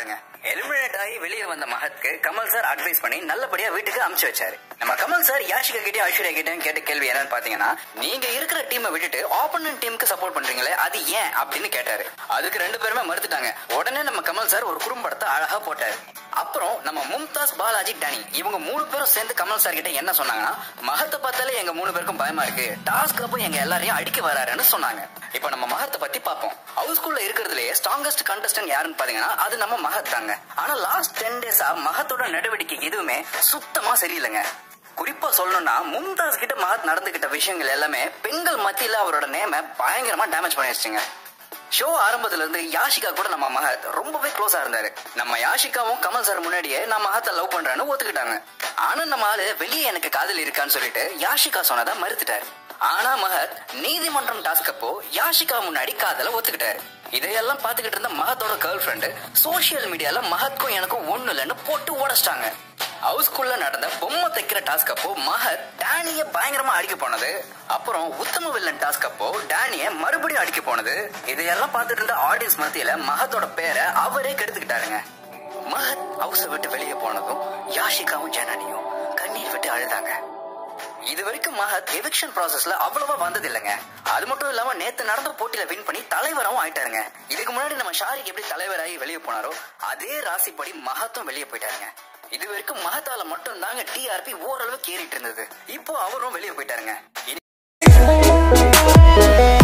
போனாருங்க eliminate ஆகி வெளியே வந்த மகத்க்கு கமல் சார் அட்வைஸ் பண்ணி நல்லபடியா வீட்டுக்கு அனுப்பிச்சு வச்சாரு நம்ம கமல் சார் யாஷிகா கிட்டே ஐஸ்வர்யா கிட்டே கேட்ட கேள்வி என்னன்னு பாத்தீங்கன்னா நீங்க இருக்கிற டீமை விட்டுட்டு ஆப்போனன்ட் டீமுக்கு சப்போர்ட் பண்றீங்களே அது ஏன் அப்படின்னு கேட்டாரு அதுக்கு ரெண்டு பேருமே மறுத்துட்டாங்க உடனே நம்ம கமல் சார் ஒரு குறும்படத்தை அழகா போட்டாரு அப்புறம் நம்ம மும்தாஸ் பாலாஜி டனி இவங்க மூணு பேரும் சேர்ந்து கமல் சார் கிட்ட என்ன சொன்னாங்கன்னா மகத்தை பார்த்தாலே எங்க மூணு பேருக்கும் பயமா இருக்கு டாஸ்க் அப்போ எங்க எல்லாரையும் அடிக்க வராருன்னு சொன்னாங்க இப்போ நம்ம மகத்தை பத்தி பார்ப்போம் ஹவுஸ்குள்ள இருக்கிறதுலயே ஸ்ட்ராங்கஸ்ட் கண்டஸ்டன்ட் யாருன்னு பாத்தீங்கன்னா அது நம்ம மகத் தாங்க ஆனா லாஸ்ட் டென் டேஸா மகத்தோட நடவடிக்கை எதுவுமே சுத்தமா சரியில்லைங்க குறிப்பா சொல்லணும்னா மும்தாஸ் கிட்ட மகத் நடந்துகிட்ட விஷயங்கள் எல்லாமே பெண்கள் மத்தியில அவரோட நேம பயங்கரமா டேமேஜ் பண்ணிடுச்சுங்க ஷோ ஆரம்பத்துல இருந்து யாஷிகா கூட நம்ம மகத் ரொம்பவே க்ளோஸா இருந்தாரு நம்ம யாஷிகாவும் கமல் சார் முன்னாடியே நான் மகத்தை லவ் பண்றேன்னு ஒத்துக்கிட்டாங்க ஆனா நம்ம ஆளு வெளியே எனக்கு காதல் இருக்கான்னு சொல்லிட்டு யாஷிகா சொன்னதை மறுத்துட்டாரு ஆனா மகத் நீதிமன்றம் டாஸ்க் அப்போ யாஷிகா முன்னாடி காதல ஒத்துக்கிட்டாரு இதையெல்லாம் பாத்துக்கிட்டு இருந்த மகத்தோட கேர்ள் ஃப்ரெண்டு சோசியல் மீடியால மகத்க்கும் எனக்கும் ஒண்ணு இல்லைன்னு போட்டு உடைச்சிட்டாங்க ஹவுஸ்குள்ள நடந்த பொம்மை தைக்கிற டாஸ்க் அப்போ மகத் டேனிய பயங்கரமா அடிக்க போனது அப்புறம் உத்தம வில்லன் டாஸ்க் அப்போ டேனிய மறுபடியும் அடிக்க போனது இதையெல்லாம் பார்த்துட்டு இருந்த ஆடியன்ஸ் மத்தியில மகத்தோட பேரை அவரே கெடுத்துக்கிட்டாருங்க மகத் ஹவுஸ விட்டு வெளியே போனதும் யாஷிகாவும் ஜனனியும் கண்ணீர் விட்டு அழுதாங்க இது வரைக்கும் மகத் எவிக்ஷன் ப்ராசஸ்ல அவ்வளவா வந்தது இல்லைங்க அது மட்டும் இல்லாம நேத்து நடந்த போட்டியில வின் பண்ணி தலைவராகவும் ஆயிட்டாருங்க இதுக்கு முன்னாடி நம்ம ஷாரிக் எப்படி தலைவராகி வெளியே போனாரோ அதே ராசிப்படி மகத்தும் வெளியே போயிட்டாருங்க இது வரைக்கும் மகத்தால மட்டும் தாங்க டிஆர்பி ஓரளவு கேறிட்டு இருந்தது இப்போ அவரும் வெளியே போயிட்டாருங்க இனி